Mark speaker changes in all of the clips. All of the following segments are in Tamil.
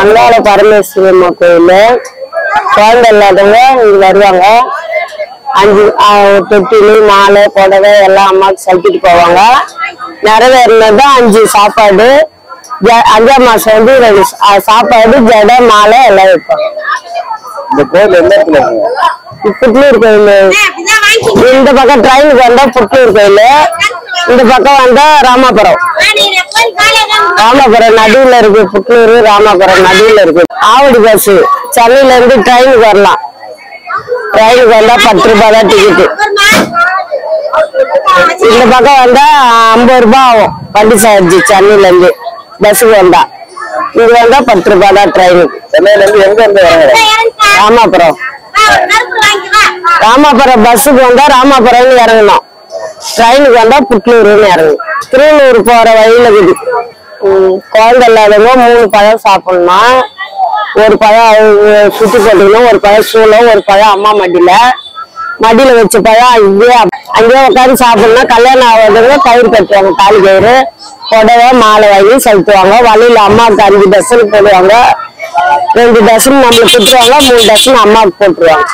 Speaker 1: அங்காள பரமேஸ்வரி அம்மா கோயில் குழந்தை இல்லாதவங்க இங்க வருவாங்க அஞ்சு ஆஹ், தொட்டிலு மாலை புடவை எல்லாம் அம்மாவுக்கு செலுத்திட்டு போவாங்க நிறைவேறினதான் அஞ்சு சாப்பாடு ஜ- அஞ்சாம் மாசம் வந்து ரெண்டு சா- ஆஹ், சாப்பாடு ஜடை மாலை எல்லாம் வைப்பாங்க
Speaker 2: இந்த கோயில் எந்த இடத்துல இருக்குங்க
Speaker 1: புட்லூர் கோயில் இந்த பக்கம் ட்ரெயினுக்கு வந்தா புட்லூர் கோயில் இந்த பக்கம் வந்தா ராமாபுரம் ராமாபுரம் நடுவுல இருக்கு புட்லூர் ராமாபுரம் நடுவுல இருக்கு ஆவடி பஸ் சென்னையில இருந்து ட்ரெயினுக்கு வரலாம் ட்ரெயினுக்கு வந்தா பத்து ரூபாய் தான் டிக்கெட்டு இந்த பக்கம் வந்தா ஐம்பது ரூபாய் ஆகும் வண்டி சார்ஜ் சென்னையில இருந்து பஸ்ஸுக்கு வந்தா இங்க வந்தா பத்து ரூபாய் தான் ட்ரெயினுக்கு
Speaker 2: சென்னையில இருந்து எங்க இருந்து வராங்க
Speaker 1: ராமாபுரம் ராமாபுரம் பஸ்ஸுக்கு வந்தா ராமாபுரம்னு இறங்கணும் ட்ரெயினுக்கு வந்தா புட்லூர்னு இறங்கணும் திருவள்ளூர் போற வழியில இருக்குது உம், குழந்தை இல்லாதவங்க மூணு பழம் சாப்பிடணும் ஒரு பழம் அவங்க சுத்தி போட்டுக்கணும் ஒரு பழம் சூளம் ஒரு பழம் அம்மா மடியில மடியில வச்ச பழம் அங்கேயே அங்கேயே உட்காந்து சாப்பிடணும் கல்யாணம் ஆகாதவங்க கயிறு கட்டுவாங்க தாலி கயிறு புடவை மாலை வாங்கி செலுத்துவாங்க வழியில அம்மாவுக்கு அஞ்சு டசன் போடுவாங்க ரெண்டு டசன் நம்மளுக்கு கொடுத்துருவாங்க மூணு டசன் அம்மாவுக்கு போட்டுருவாங்க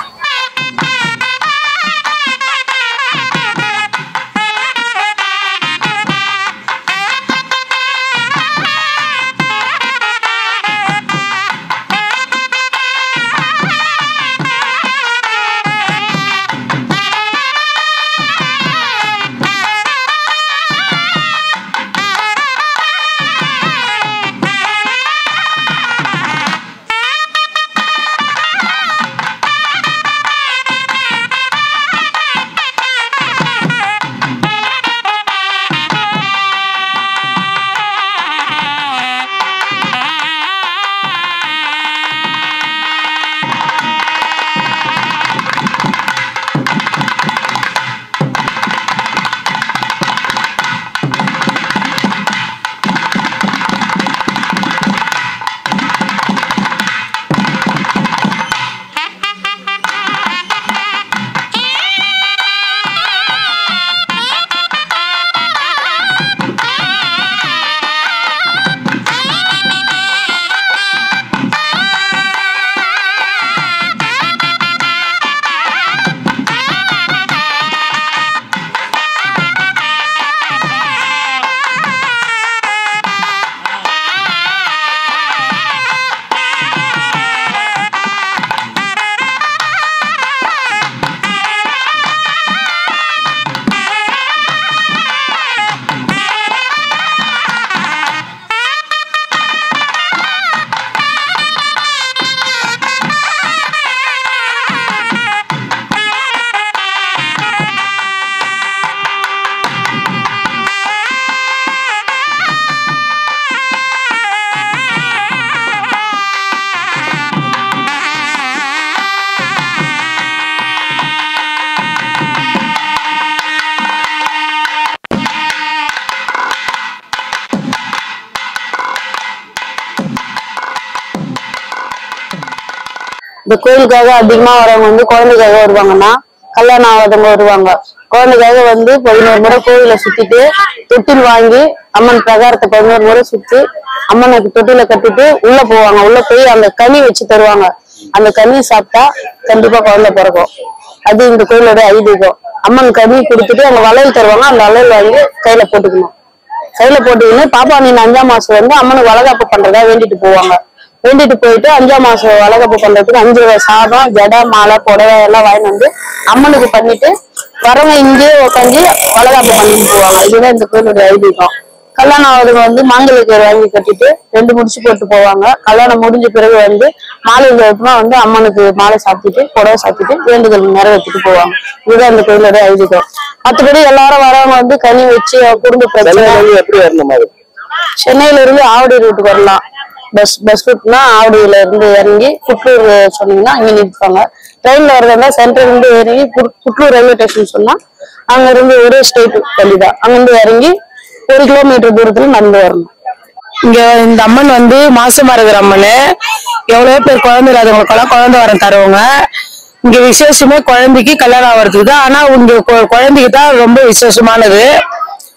Speaker 1: இந்த கோயிலுக்காக அதிகமா வரவங்க வந்து குழந்தைக்காக வருவாங்கன்னா கல்யாணம் ஆகாதவங்க வருவாங்க குழந்தைக்காக வந்து பதினோரு முறை கோயில சுத்திட்டு தொட்டில் வாங்கி அம்மன் பிரகாரத்தை பதினோரு முறை சுத்தி அம்மனுக்கு தொட்டில கட்டிட்டு உள்ள போவாங்க உள்ள போய் அந்த கனி வச்சு தருவாங்க அந்த கனி சாப்பிட்டா கண்டிப்பா குழந்தை பிறக்கும் அது இந்த கோயிலோட ஐதீகம் அம்மன் கனி கொடுத்துட்டு அவங்க வளையல் தருவாங்க அந்த வளையல் வாங்கி கையில போட்டுக்கணும் கையில போட்டுக்கின்னு பாப்பா நீ அஞ்சாம் மாசம் வந்து அம்மனுக்கு வளகாப்பு பண்றதா வேண்டிட்டு போவாங்க வேண்டிட்டு போயிட்டு அஞ்சாம் மாசம் வளகாப்பு பண்றதுக்கு அஞ்சு ரூபாய் சாதம் ஜடை மாலை புடவை எல்லாம் வாங்கிட்டு வந்து அம்மனுக்கு பண்ணிட்டு வரவங்க இங்கேயே உட்காந்து வளகாப்பு பண்ணிட்டு போவாங்க இதுதான் இந்த கோயிலுடைய ஐதீகம் கல்யாணம் ஆகுதுங்க வந்து மாங்கல்ய கயிறு வாங்கி கட்டிட்டு ரெண்டு முடிச்சு போட்டு போவாங்க கல்யாணம் முடிஞ்ச பிறகு வந்து மாலை நேரத்துல வந்து அம்மனுக்கு மாலை சாத்திட்டு புடவை சாத்திட்டு வேண்டுதல் நிறைவேற்றிட்டு போவாங்க இதுதான் இந்த கோயிலோட ஐதீகம் மற்றபடி எல்லாரும் வரவங்க வந்து கனி வச்சு குடும்ப பிரச்சனை
Speaker 2: சென்னையில இருந்து எப்படி வரணும் அது
Speaker 1: சென்னையில இருந்து ஆவடி ரூட்டுக்கு வரலாம் பஸ் பஸ் ரூட்னா ஆவடியில இருந்து இறங்கி புட்லூர் சொன்னீங்கன்னா அங்க நிற்பாங்க ட்ரெயின்ல வரதா சென்டர்ல இருந்து இறங்கி புட்- புட்லூர் ரயில்வே ஸ்டேஷன் சொன்னா அங்க இருந்து ஒரே ஸ்டேட் வழிதான் அங்க இருந்து இறங்கி ஒரு கிலோமீட்டர் தூரத்துல நடந்து வரணும்
Speaker 3: இங்க இந்த அம்மன் வந்து மாசமா இருக்கிற அம்மன் எவ்வளவு பேர் குழந்தை இல்லாதவங்களுக்கெல்லாம் குழந்தை வரம் தருவாங்க இங்க விசேஷமே குழந்தைக்கு கல்யாணம் ஆகிறதுக்கு தான் ஆனா இங்க கு- குழந்தைக்கு தான் ரொம்ப விசேஷமானது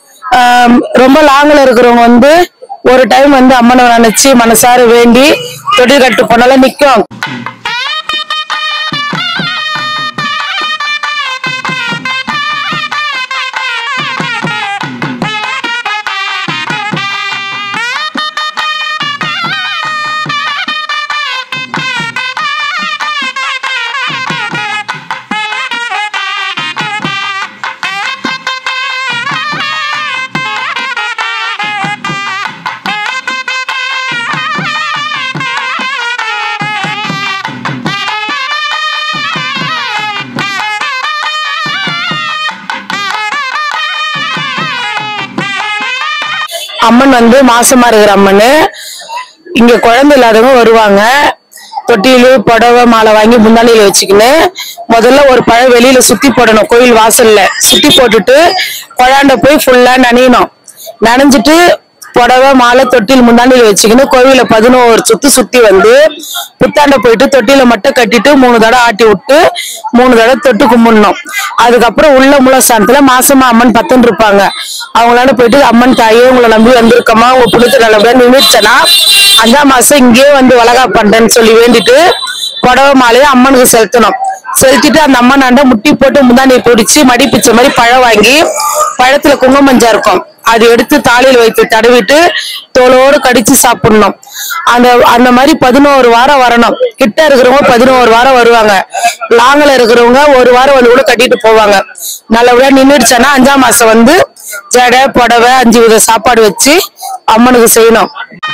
Speaker 3: ஆம், ரொம்ப லாங்ல இருக்கிறவங்க வந்து ஒரு டைம் வந்து அம்மனை நினைச்சு மனசார வேண்டி தொட்டில் கட்டு போனாலும் நிக்கும் அம்மன் வந்து மாசமா இருக்கிற அம்மன் இங்க குழந்தை இல்லாதவங்க வருவாங்க தொட்டிலு புடவை மாலை வாங்கி முந்தானியில வச்சுக்கின்னு முதல்ல ஒரு பழம் வெளியில சுத்தி போடணும் கோயில் வாசல்ல சுத்தி போட்டுட்டு குழாண்ட போய் ஃபுல்லா நனையணும் நனைஞ்சிட்டு புடவை மாலை தொட்டில் முந்தாண்டில வச்சுக்கின்னு கோவில பதினோரு சுத்தி சுத்தி வந்து புத்தாண்ட போயிட்டு தொட்டில மட்டும் கட்டிட்டு மூணு தடவை ஆட்டி விட்டு மூணு தடவை தொட்டு கும்பிடணும் அதுக்கப்புறம் உள்ள மூலஸ்தானத்துல மாசமா அம்மன் பத்தன் இருப்பாங்க அவங்களால போயிட்டு அம்மன் தாயே உங்களை நம்பி வந்திருக்கமா உங்க புனித நல்லபடியா நிமிர்த்தனா அஞ்சாம் மாசம் இங்கேயே வந்து வளகா பண்றேன்னு சொல்லி வேண்டிட்டு புடவை மாலையை அம்மனுக்கு செலுத்தணும் செலுத்திட்டு அந்த அம்மன் ஆண்ட முட்டி போட்டு முந்தானியை பிடிச்சி மடி பிச்ச மாதிரி பழம் வாங்கி பழத்துல குங்குமஞ்சா இருக்கும் அது எடுத்து தாலியில் வைத்து தடவிட்டு தோலோடு கடிச்சு சாப்பிடணும் அந்த அந்த மாதிரி பதினோரு வாரம் வரணும் கிட்ட இருக்கிறவங்க பதினோரு வாரம் வருவாங்க லாங்கில் இருக்கிறவங்க ஒரு வாரம் வந்து கூட கட்டிட்டு போவாங்க நல்லபடியா நின்றுடுச்சானா அஞ்சாம் மாசம் வந்து ஜடை புடவை அஞ்சு வித சாப்பாடு வச்சு அம்மனுக்கு செய்யணும்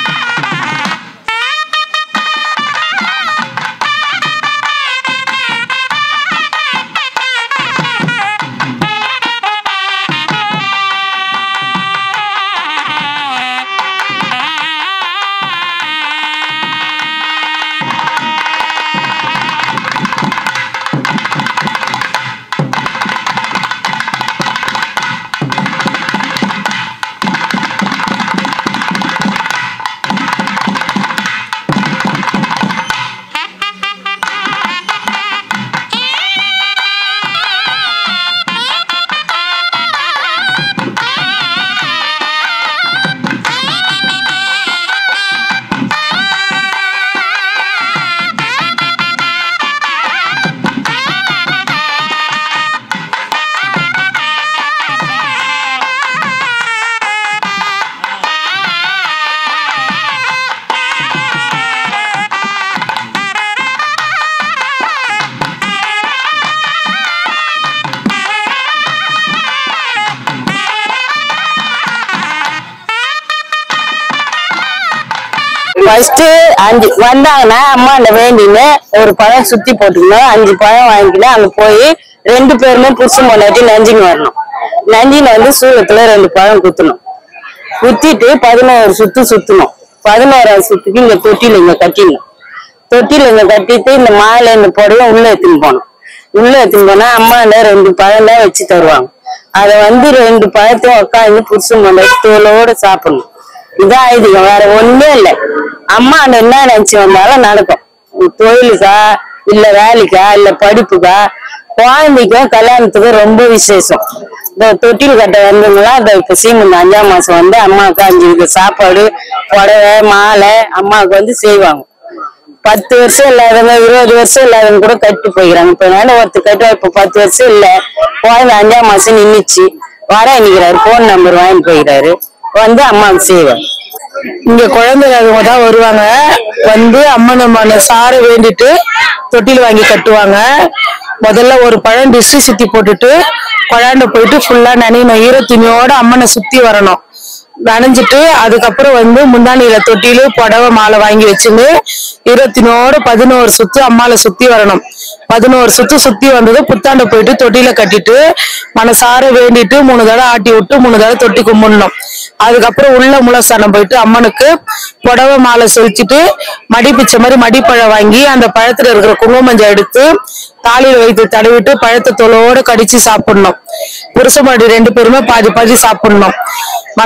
Speaker 1: ஃபர்ஸ்ட் அஞ்சு வந்தாங்கன்னா அம்மா அந்த வேண்டின்னு ஒரு பழம் சுத்தி போட்டுக்கணும் அஞ்சு பழம் வாங்கிக்கணும் அங்க போய் ரெண்டு பேருமே புருஷன் பொண்டாட்டி நஞ்சின்னு வரணும் நஞ்சின்னு வந்து சூளத்துல ரெண்டு பழம் குத்தணும் குத்திட்டு பதினோரு சுத்து சுத்தணும் பதினோராவது சுத்துக்கு இங்க தொட்டில இங்க கட்டிடணும் தொட்டில இங்க கட்டிட்டு இந்த மாலை இந்த புடவை உள்ள எடுத்துன்னு போகணும் உள்ள எடுத்துன்னு போனா அம்மாண்ட ரெண்டு பழம் தான் வச்சு தருவாங்க அதை வந்து ரெண்டு பழத்தையும் உட்காந்து புருஷன் பொண்டாட்டி தோலோட சாப்பிடணும் இதான் ஐதீகம் வேற ஒண்ணுமே இல்லை அம்மா அந்த என்ன நினைச்சு வந்தாலும் நடக்கும் உம் தொழிலுக்கா இல்ல வேலைக்கா இல்ல படிப்புக்கா குழந்தைக்கும் கல்யாணத்துக்கும் ரொம்ப விசேஷம் இந்த தொட்டில் கட்ட வந்தவங்களா இந்த இப்ப சீமந்த அஞ்சாம் மாசம் வந்து அம்மாவுக்கு அஞ்சு வித சாப்பாடு புடவை மாலை அம்மாவுக்கு வந்து செய்வாங்க பத்து வருஷம் இல்லாதவங்க இருபது வருஷம் இல்லாதவங்க கூட கட்டி போய்க்கிறாங்க இப்ப என்னால ஒருத்தர் கட்டுவா இப்ப பத்து வருஷம் இல்ல குழந்தை அஞ்சாம் மாசம் நின்னுச்சு வர நிக்கிறாரு போன் நம்பர் வாங்கிட்டு போய்க்கிறாரு வந்து அம்மாவுக்கு செய்வார்
Speaker 3: இங்க குழந்தை இல்லாதவங்க தான் வருவாங்க வந்து அம்மன் அம்மனை சார வேண்டிட்டு தொட்டில் வாங்கி கட்டுவாங்க முதல்ல ஒரு பழம் டிஷ்ஷு சுத்தி போட்டுட்டு குழாண்ட போயிட்டு ஃபுல்லா நனையணும் ஈரத்துணியோட அம்மனை சுத்தி வரணும் நனைஞ்சிட்டு அதுக்கப்புறம் வந்து முந்தானியில தொட்டிலு புடவை மாலை வாங்கி வச்சுன்னு இருபத்தினோட பதினோரு சுத்து அம்மால சுத்தி வரணும் பதினோரு சுத்து சுத்தி வந்தது புத்தாண்ட போயிட்டு தொட்டில கட்டிட்டு மனசார வேண்டிட்டு மூணு தடவை ஆட்டி விட்டு மூணு தடவை தொட்டி கும்பிடணும் அதுக்கப்புறம் உள்ள முளஸ்தானம் போயிட்டு அம்மனுக்கு புடவை மாலை செலுத்திட்டு மடி பிச்சை மாதிரி மடிப்பழம் வாங்கி அந்த பழத்துல இருக்கிற குங்குமஞ்சள் எடுத்து தாலியில வைத்து தடவிட்டு பழத்தை தோலோட கடிச்சு சாப்பிடணும் புருஷ மடி ரெண்டு பேருமே பாதி பாதி சாப்பிடணும் மனசார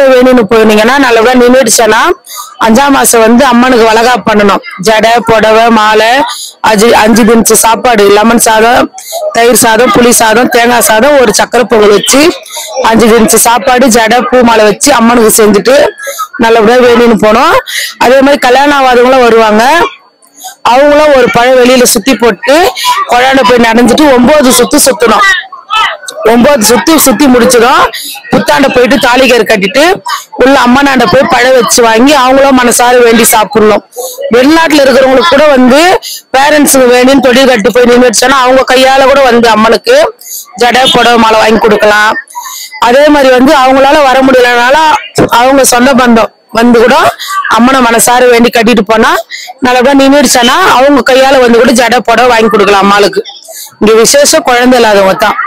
Speaker 3: வேணும்னு போயிருந்தீங்கன்னா நல்லபடியா நின்றுடுச்சேன்னா அஞ்சாம் மாசம் வந்து அம்மனுக்கு வளகாப்பு பண்ணணும் ஜடை புடவை மாலை அஞ்சு அஞ்சு தினசு சாப்பாடு லெமன் சாதம் தயிர் சாதம் புளி சாதம் தேங்காய் சாதம் ஒரு சக்கரை பொங்கல் வச்சு அஞ்சு தினசு சாப்பாடு ஜடை பூ மாலை வச்சு அம்மனுக்கு செஞ்சுட்டு நல்லபடியா வேணும்னு போனோம் அதே மாதிரி கல்யாணம் ஆகாதவங்களும் வருவாங்க அவங்களும் ஒரு பழம் வெளியில சுத்தி போட்டு குழாண்ட போய் நனைஞ்சிட்டு ஒன்பது சுத்து சுத்தணும் ஒன்பது சுத்தி சுத்தி முடிச்சிடும் புத்தாண்ட போயிட்டு தாலிகர் கட்டிட்டு உள்ள அம்மனாண்ட போய் பழம் வச்சு வாங்கி அவங்களும் மனசார வேண்டி சாப்பிடணும் வெளிநாட்டுல இருக்கிறவங்களுக்கு கூட வந்து பேரண்ட்ஸுக்கு வேண்டின்னு தொழில் கட்டு போய் நின்று வச்சோன்னா அவங்க கையால கூட வந்து அம்மனுக்கு ஜடை புடவை மாலை வாங்கி கொடுக்கலாம் அதே மாதிரி வந்து அவங்களால வர முடியலனால அவங்க சொந்த பந்தம் வந்து கூட அம்மனை மனசார வேண்டி கட்டிட்டு போனா நல்லபடியா நின்றுடுச்சானா அவங்க கையால வந்து கூட ஜடை புடவை வாங்கி கொடுக்கலாம் அம்மாளுக்கு இங்க விசேஷம் குழந்தை இல்லாதவங்க தான்